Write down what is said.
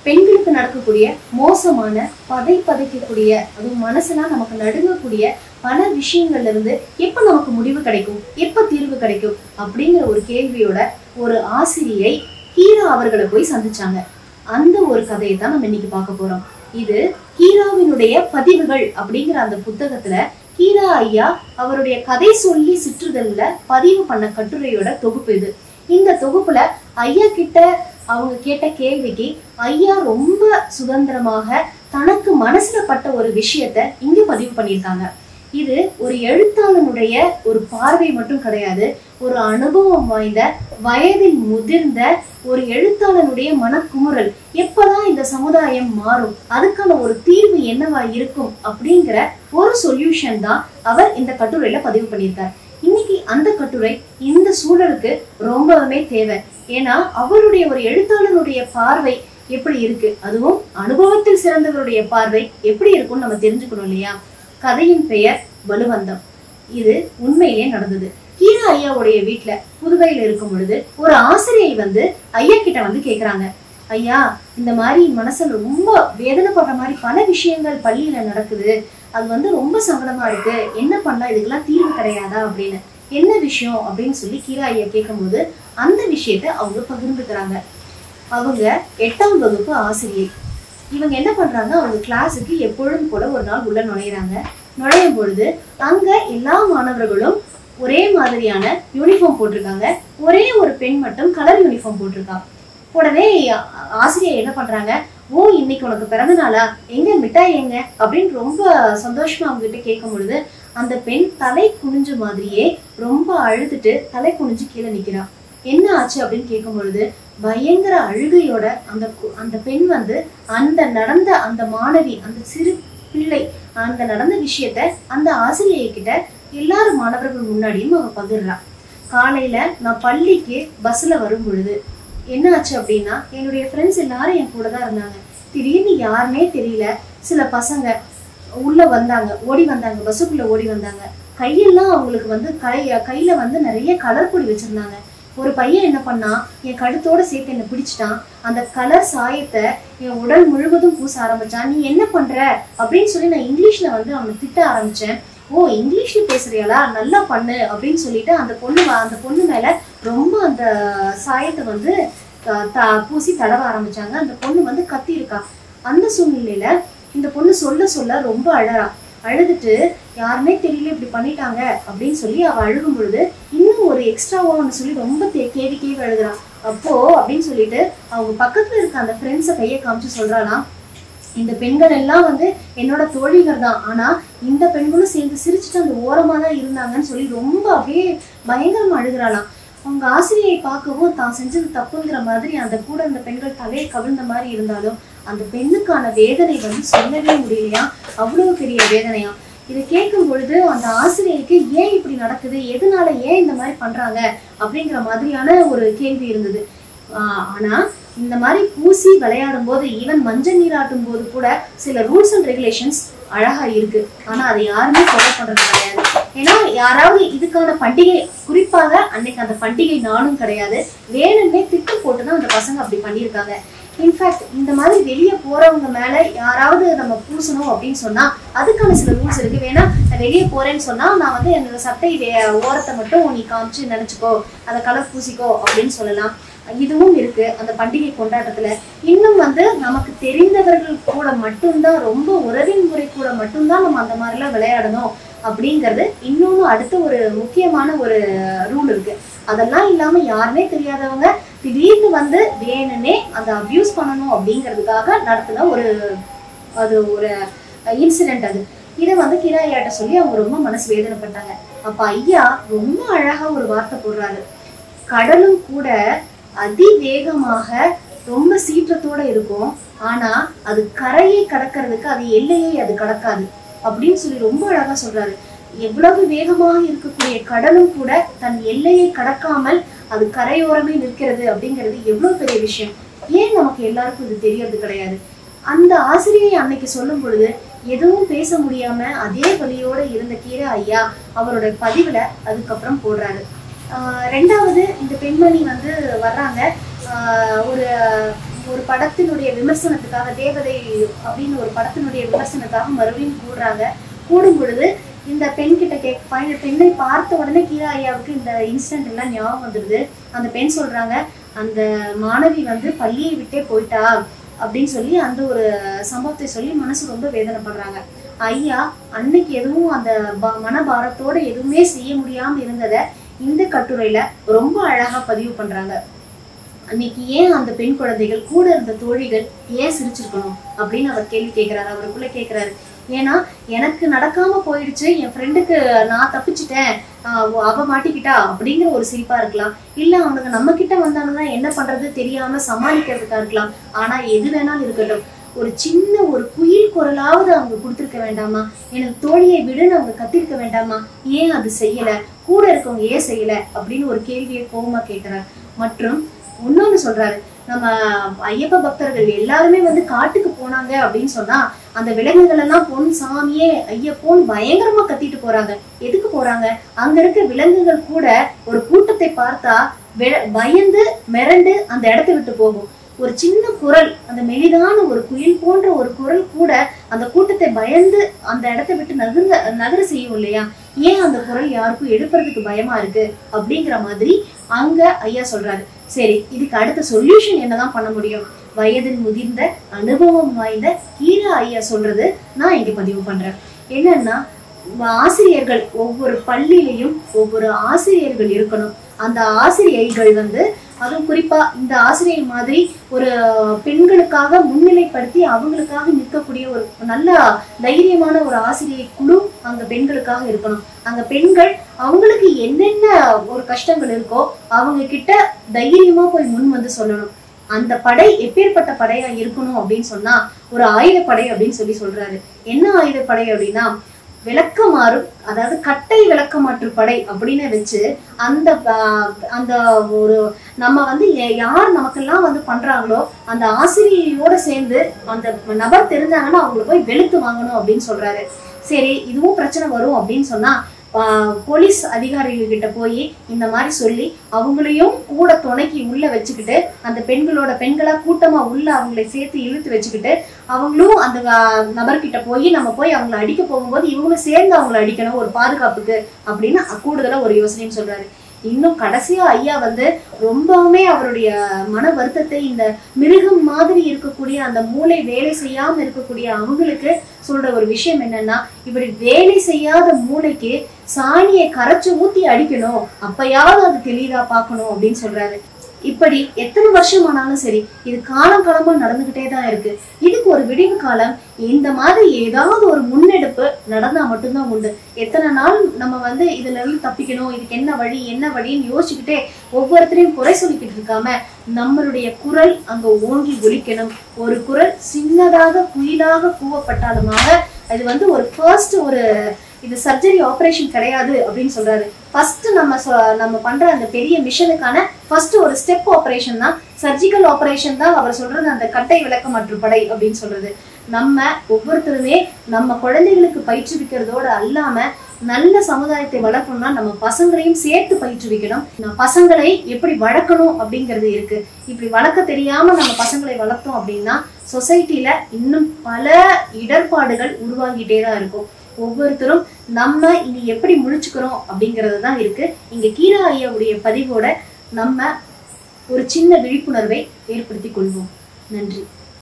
பெண்களுக்கு நடக்கக்கூடிய மோசமான பதை பதைக்கக்கூடிய அதுவும் மனசுலாம் நமக்கு நடுங்கக்கூடிய பல விஷயங்கள்ல இருந்து எப்ப நமக்கு முடிவு கிடைக்கும் எப்ப தீர்வு கிடைக்கும் அப்படிங்கிற ஒரு கேள்வியோட ஒரு ஆசிரியை ஹீரா அவர்களை போய் சந்திச்சாங்க அந்த ஒரு கதையை தான் நம்ம இன்னைக்கு பார்க்க போறோம் இது ஹீராவினுடைய பதிவுகள் அப்படிங்கிற அந்த புத்தகத்துல ஹீரா ஐயா அவருடைய கதை சொல்லி சிற்றுதல்ல பதிவு பண்ண கட்டுரையோட தொகுப்பு இது இந்த தொகுப்புல ஐயா கிட்ட அவங்க கேட்ட கேள்விக்கு ஐயா ரொம்ப சுதந்திரமாக தனக்கு மனசுல பட்ட ஒரு விஷயத்த இங்க பதிவு பண்ணியிருக்காங்க இது ஒரு எழுத்தாளனுடைய ஒரு பார்வை மட்டும் கிடையாது ஒரு அனுபவம் வாய்ந்த வயதில் முதிர்ந்த ஒரு எழுத்தாளனுடைய மனக்குமுறல் எப்பதான் இந்த சமுதாயம் மாறும் அதுக்கான ஒரு தீர்வு என்னவா இருக்கும் அப்படிங்கிற ஒரு சொல்யூஷன் தான் அவர் இந்த கட்டுரையில பதிவு பண்ணியிருக்கார் இன்னைக்கு அந்த கட்டுரை இந்த சூழலுக்கு ரொம்பவுமே தேவை ஏன்னா அவருடைய ஒரு எழுத்தாளனுடைய பார்வை எப்படி இருக்கு அதுவும் அனுபவத்தில் சிறந்தவருடைய பார்வை எப்படி இருக்கும்னு நம்ம தெரிஞ்சுக்கணும் இல்லையா கதையின் பெயர் பலுவந்தம் இது உண்மையிலே நடந்தது கீரா ஐயாவுடைய வீட்டுல புதுவையில இருக்கும் பொழுது ஒரு ஆசிரியை வந்து ஐயா கிட்ட வந்து கேக்குறாங்க ஐயா இந்த மாதிரி மனசுல ரொம்ப வேதனைப்படுற மாதிரி பல விஷயங்கள் பள்ளியில நடக்குது அது வந்து ரொம்ப சங்கடமா இருக்கு என்ன பண்ணலாம் இதுக்கெல்லாம் தீர்வு கிடையாதா அப்படின்னு என்ன விஷயம் அப்படின்னு சொல்லி கீரா ஐயா கேட்கும்போது அந்த விஷயத்த அவங்க பகிர்ந்துக்கிறாங்க அவங்க எட்டாம் வகுப்பு ஆசிரியை இவங்க என்ன பண்றாங்க அவங்க கிளாஸுக்கு எப்பொழுதும் போல ஒரு நாள் உள்ள நுழையிறாங்க நுழையும் பொழுது அங்க எல்லா மாணவர்களும் ஒரே மாதிரியான யூனிஃபார்ம் போட்டிருக்காங்க ஒரே ஒரு பெண் மட்டும் கலர் யூனிஃபார்ம் போட்டிருக்கா உடனே ஆ- ஆசிரியர் என்ன பண்றாங்க ஓ இன்னைக்கு உனக்கு பிறந்த நாளா எங்க மிட்டாய் எங்க அப்படின்னு ரொம்ப சந்தோஷமா அவங்க கிட்ட கேட்கும் பொழுது அந்த பெண் தலை குனிஞ்ச மாதிரியே ரொம்ப அழுதுட்டு தலை குனிஞ்சு கீழே நிக்கிறா என்ன ஆச்சு அப்படின்னு கேட்கும் பொழுது பயங்கர அழுகையோட அந்த கு- அந்த பெண் வந்து அந்த நடந்த அந்த மாணவி அந்த சிறு பிள்ளை அந்த நடந்த விஷயத்த அந்த ஆசிரியை கிட்ட எல்லாரும் மாணவர்கள் முன்னாடியும் அவ பகிர்றா காலையில நான் பள்ளிக்கு பஸ்ல வரும் பொழுது என்ன ஆச்சு அப்படின்னா என்னுடைய ஃப்ரெண்ட்ஸ் எல்லாரும் என் கூட தான் இருந்தாங்க திடீர்னு யாருன்னே தெரியல சில பசங்க உள்ள வந்தாங்க ஓடி வந்தாங்க பஸ்ஸுக்குள்ள ஓடி வந்தாங்க கையெல்லாம் அவங்களுக்கு வந்து கை கையில வந்து நிறைய கலர் பொடி வச்சிருந்தாங்க ஒரு பையன் என்ன பண்ணான் என் கழுத்தோட சேர்த்து என்னை பிடிச்சிட்டான் அந்த கலர் சாயத்தை என் உடல் முழுவதும் பூச ஆரம்பிச்சான் நீ என்ன பண்ற அப்படின்னு சொல்லி நான் இங்கிலீஷ்ல வந்து அவனை திட்ட ஆரம்பிச்சேன் ஓ இங்கிலீஷ்ல பேசுறியாளா நல்லா பண்ணு அப்படின்னு சொல்லிட்டு அந்த பொண்ணு வ- அந்த பொண்ணு மேல ரொம்ப அந்த சாயத்தை வந்து அஹ், த- பூசி தடவ ஆரம்பிச்சாங்க அந்த பொண்ணு வந்து கத்தி இருக்கா அந்த சூழ்நிலையில இந்த பொண்ணு சொல்ல சொல்ல ரொம்ப அழறா அழுதுட்டு யாருமே தெரியல இப்படி பண்ணிட்டாங்க அப்படின்னு சொல்லி அவ அழுகும் பொழுது இன்னும் ஒரு எக்ஸ்ட்ராவா ஒன்று சொல்லி ரொம்ப தே- கேவி கேவி அழுகுறான் அப்போ அப்படின்னு சொல்லிட்டு அவங்க பக்கத்துல இருக்க அந்த ஃப்ரெண்ட்ஸை கையை காமிச்சு சொல்றாளாம் இந்த பெண்கள் எல்லாம் வந்து என்னோட தோழிகள் தான் ஆனா இந்த பெண்களும் சேர்ந்து சிரிச்சுட்டு அந்த ஓரமா தான் இருந்தாங்கன்னு சொல்லி ரொம்ப அப்படியே பயங்கரமா அழுகுறாளாம் அவங்க ஆசிரியை பார்க்கவும் தான் செஞ்சது தப்புங்கிற மாதிரி அந்த கூட அந்த பெண்கள் தலையை கவிழ்ந்த மாதிரி இருந்தாலும் அந்த பெண்ணுக்கான வேதனை வந்து சொல்லவே முடியலையா அவ்வளவு பெரிய வேதனையா இதை கேட்கும் பொழுது அந்த ஆசிரியருக்கு ஏன் இப்படி நடக்குது எதனால ஏன் இந்த மாதிரி பண்றாங்க அப்படிங்கிற மாதிரியான ஒரு கேள்வி இருந்தது ஆஹ் ஆனா இந்த மாதிரி பூசி விளையாடும் போது ஈவன் மஞ்சள் நீராட்டும் போது கூட சில ரூல்ஸ் அண்ட் ரெகுலேஷன்ஸ் அழகா இருக்கு ஆனா அதை யாருமே ஃபாலோ பண்றது கிடையாது ஏன்னா யாராவது இதுக்கான பண்டிகை குறிப்பாக அன்னைக்கு அந்த பண்டிகை நாளும் கிடையாது வேணும்னே திட்டம் போட்டு தான் அந்த பசங்க அப்படி பண்ணியிருக்காங்க இன்ஃபேக்ட் இந்த மாதிரி வெளியே போறவங்க மேல யாராவது நம்ம பூசணும் அப்படின்னு சொன்னா அதுக்கான சில ரூல்ஸ் இருக்கு வேணா நான் வெளியே போறேன்னு சொன்னா நான் வந்து என்னோட சட்டை வே- ஓரத்தை மட்டும் நீ காமிச்சு நினைச்சுக்கோ அதை கலர் பூசிக்கோ அப்படின்னு சொல்லலாம் இதுவும் இருக்கு அந்த பண்டிகை கொண்டாட்டத்துல இன்னும் வந்து நமக்கு தெரிந்தவர்கள் கூட மட்டும்தான் ரொம்ப உறவின் முறை கூட மட்டும்தான் நம்ம அந்த மாதிரிலாம் விளையாடணும் அப்படிங்கிறது இன்னொன்னு அடுத்த ஒரு முக்கியமான ஒரு ரூல் இருக்கு அதெல்லாம் இல்லாம யாருமே தெரியாதவங்க திடீர்னு வந்து வேணும்னே அந்த அபியூஸ் பண்ணணும் அப்படிங்கிறதுக்காக நடத்தின ஒரு அது ஒரு இன்சிடென்ட் அது இதை வந்து கிராயாட்ட சொல்லி அவங்க ரொம்ப மனசு வேதனைப்பட்டாங்க அப்ப ஐயா ரொம்ப அழகா ஒரு வார்த்தை போடுறாரு கடலும் கூட அதிவேகமாக ரொம்ப சீற்றத்தோட இருக்கும் ஆனா அது கரையை கடக்கிறதுக்கு அது எல்லையை அது கடக்காது அப்படின்னு சொல்லி ரொம்ப அழகா சொல்றாரு எவ்வளவு வேகமாக இருக்கக்கூடிய கடலும் கூட தன் எல்லையை கடக்காமல் அது கரையோரமே நிற்கிறது அப்படிங்கிறது எவ்வளவு பெரிய விஷயம் ஏன் நமக்கு எல்லாருக்கும் இது தெரியறது கிடையாது அந்த ஆசிரியை அன்னைக்கு சொல்லும் பொழுது எதுவும் பேச முடியாம அதே வழியோட இருந்த கீரை ஐயா அவரோட பதிவுல அதுக்கப்புறம் போடுறாரு ஆஹ் ரெண்டாவது இந்த பெண்மணி வந்து வர்றாங்க ஆஹ் ஒரு ஒரு படத்தினுடைய விமர்சனத்துக்காக தேவதை அப்படின்னு ஒரு படத்தினுடைய விமர்சனத்துக்காக மறுபடியும் கூடுறாங்க கூடும் பொழுது இந்த பெண் கிட்ட கே பையன் பெண்ணை பார்த்த உடனே கீரா ஐயாவுக்கு இந்த இன்சிடென்ட் எல்லாம் ஞாபகம் வந்துடுது அந்த பெண் சொல்றாங்க அந்த மாணவி வந்து பள்ளியை விட்டே போயிட்டா அப்படின்னு சொல்லி அந்த ஒரு சம்பவத்தை சொல்லி மனசு ரொம்ப வேதனைப்படுறாங்க ஐயா அன்னைக்கு எதுவும் அந்த ப- மனபாரத்தோட எதுவுமே செய்ய முடியாம இருந்ததை இந்த கட்டுரையில ரொம்ப அழகா பதிவு பண்றாங்க அன்னைக்கு ஏன் அந்த பெண் குழந்தைகள் கூட இருந்த தோழிகள் ஏன் சிரிச்சிருக்கணும் அப்படின்னு அவர் கேள்வி கேட்கிறாரு அவருக்குள்ள கேட்கிறாரு ஏன்னா எனக்கு நடக்காம போயிடுச்சு என் ஃப்ரெண்டுக்கு நான் தப்பிச்சிட்டேன் ஆஹ் அவ மாட்டிக்கிட்டா அப்படிங்கிற ஒரு சிரிப்பா இருக்கலாம் இல்ல அவனுக்கு நம்ம கிட்ட வந்தாங்கன்னா என்ன பண்றது தெரியாம சமாளிக்கிறதுக்கா இருக்கலாம் ஆனா எது வேணாலும் இருக்கட்டும் ஒரு சின்ன ஒரு குயில் குரலாவது அவங்க கொடுத்துருக்க வேண்டாமா எனக்கு தோழியை விடுன்னு அவங்க கத்திருக்க வேண்டாமா ஏன் அது செய்யல கூட இருக்கவங்க ஏன் செய்யல அப்படின்னு ஒரு கேள்வியை கோபமா கேட்கிறார் மற்றும் இன்னொன்னு சொல்றாரு நம்ம ஐயப்ப பக்தர்கள் எல்லாருமே வந்து காட்டுக்கு போனாங்க அப்படின்னு சொன்னா அந்த விலங்குகள் எல்லாம் பொன் சாமியே ஐயப்போன் பயங்கரமா கத்திட்டு போறாங்க எதுக்கு போறாங்க அங்க இருக்க விலங்குகள் கூட ஒரு கூட்டத்தை பார்த்தா வெ- பயந்து மிரண்டு அந்த இடத்தை விட்டு போகும் ஒரு சின்ன குரல் அந்த மெலிதான ஒரு குயில் போன்ற ஒரு குரல் கூட அந்த கூட்டத்தை பயந்து அந்த இடத்தை விட்டு நகர்ந்த நகர செய்யும் இல்லையா ஏன் அந்த குரல் யாருக்கும் எடுப்பறதுக்கு பயமா இருக்கு அப்படிங்கிற மாதிரி அங்க ஐயா சொல்றாரு சரி இதுக்கு அடுத்த சொல்யூஷன் என்னதான் பண்ண முடியும் வயதில் முதிர்ந்த அனுபவம் வாய்ந்த கீரா ஐயா சொல்றது நான் இங்க பதிவு பண்றேன் என்னன்னா ஆசிரியர்கள் ஒவ்வொரு பள்ளியிலையும் ஒவ்வொரு ஆசிரியர்கள் இருக்கணும் அந்த ஆசிரியைகள் வந்து அதுவும் குறிப்பா இந்த ஆசிரியர் மாதிரி ஒரு பெண்களுக்காக முன்னிலைப்படுத்தி அவங்களுக்காக நிற்கக்கூடிய ஒரு நல்ல தைரியமான ஒரு ஆசிரியை குழு அங்க பெண்களுக்காக இருக்கணும் அங்க பெண்கள் அவங்களுக்கு என்னென்ன ஒரு கஷ்டங்கள் இருக்கோ அவங்க கிட்ட தைரியமா போய் முன் வந்து சொல்லணும் அந்த படை எப்பேற்பட்ட படையா இருக்கணும் அப்படின்னு சொன்னா ஒரு ஆயுதப்படை அப்படின்னு சொல்லி சொல்றாரு என்ன ஆயுதப்படை அப்படின்னா விளக்கமாறு அதாவது கட்டை விளக்கமாற்று படை அப்படின்னு வச்சு அந்த ஆஹ், அந்த ஒரு நம்ம வந்து ய- யார் நமக்கெல்லாம் வந்து பண்றாங்களோ அந்த ஆசிரியையோட சேர்ந்து அந்த நபர் தெரிஞ்சாங்கன்னா அவங்கள போய் வெளுத்து வாங்கணும் அப்படின்னு சொல்றாரு சரி இதுவும் பிரச்சனை வரும் அப்படின்னு சொன்னா ஆஹ், போலீஸ் அதிகாரிகள் கிட்ட போய் இந்த மாதிரி சொல்லி அவங்களையும் கூட துணைக்கி உள்ள வச்சுக்கிட்டு அந்த பெண்களோட பெண்களா கூட்டமா உள்ள அவங்களை சேர்த்து இழுத்து வச்சுக்கிட்டு அவங்களும் அந்த ஆஹ், நபர்கிட்ட போய் நம்ம போய் அவங்கள அடிக்க போகும்போது இவங்களும் சேர்ந்து அவங்கள அடிக்கணும் ஒரு பாதுகாப்புக்கு அப்படின்னு கூடுதலா ஒரு யோசனையும் சொல்றாரு இன்னும் கடைசியா ஐயா வந்து ரொம்பவுமே அவருடைய மன வருத்தத்தை இந்த மிருகம் மாதிரி இருக்கக்கூடிய அந்த மூளை வேலை செய்யாம இருக்கக்கூடிய அவங்களுக்கு சொல்ற ஒரு விஷயம் என்னன்னா இப்படி வேலை செய்யாத மூளைக்கு சாணியை கரைச்சு ஊத்தி அடிக்கணும் அப்பயாவது அது தெளிவா பார்க்கணும் அப்படின்னு சொல்றாரு இப்படி எத்தனை வருஷம் ஆனாலும் சரி இது காலம் காலமா நடந்துகிட்டே தான் இருக்கு இதுக்கு ஒரு விடிவு காலம் இந்த மாதிரி ஏதாவது ஒரு முன்னெடுப்பு நடந்தா மட்டும்தான் உண்டு எத்தனை நாள் நம்ம வந்து இதுல இருந்து தப்பிக்கணும் இதுக்கு என்ன வழி என்ன வழின்னு யோசிச்சுக்கிட்டே ஒவ்வொருத்தரையும் குறை சொல்லிக்கிட்டு இருக்காம நம்மளுடைய குரல் அங்க ஓங்கி ஒலிக்கணும் ஒரு குரல் சின்னதாக குயிலாக கூவப்பட்டாலுமாக அது வந்து ஒரு ஃபர்ஸ்ட் ஒரு இது சர்ஜரி ஆபரேஷன் கிடையாது அப்படின்னு சொல்றாரு ஃபர்ஸ்ட் நம்ம சொ- நம்ம பண்ற அந்த பெரிய மிஷனுக்கான ஃபர்ஸ்ட் ஒரு ஸ்டெப் ஆபரேஷன் தான் சர்ஜிக்கல் ஆபரேஷன் தான் அவர் சொல்றது அந்த கட்டை விளக்க மற்றும் படை அப்படின்னு சொல்றது நம்ம ஒவ்வொருத்தருமே நம்ம குழந்தைகளுக்கு பயிற்றுவிக்கிறதோட அல்லாம நல்ல சமுதாயத்தை வளர்க்கணும்னா நம்ம பசங்களையும் சேர்த்து பயிற்றுவிக்கணும் நம்ம பசங்களை எப்படி வளர்க்கணும் அப்படிங்கிறது இருக்கு இப்படி வளர்க்க தெரியாம நம்ம பசங்களை வளர்த்தோம் அப்படின்னா சொசைட்டில இன்னும் பல இடர்பாடுகள் உருவாகிட்டே தான் இருக்கும் ஒவ்வொருத்தரும் நம்ம இனி எப்படி முழிச்சுக்கிறோம் அப்படிங்கிறது தான் இருக்கு இங்க கீரா ஐயாவுடைய பதிவோட நம்ம ஒரு சின்ன விழிப்புணர்வை ஏற்படுத்திக் கொள்வோம் நன்றி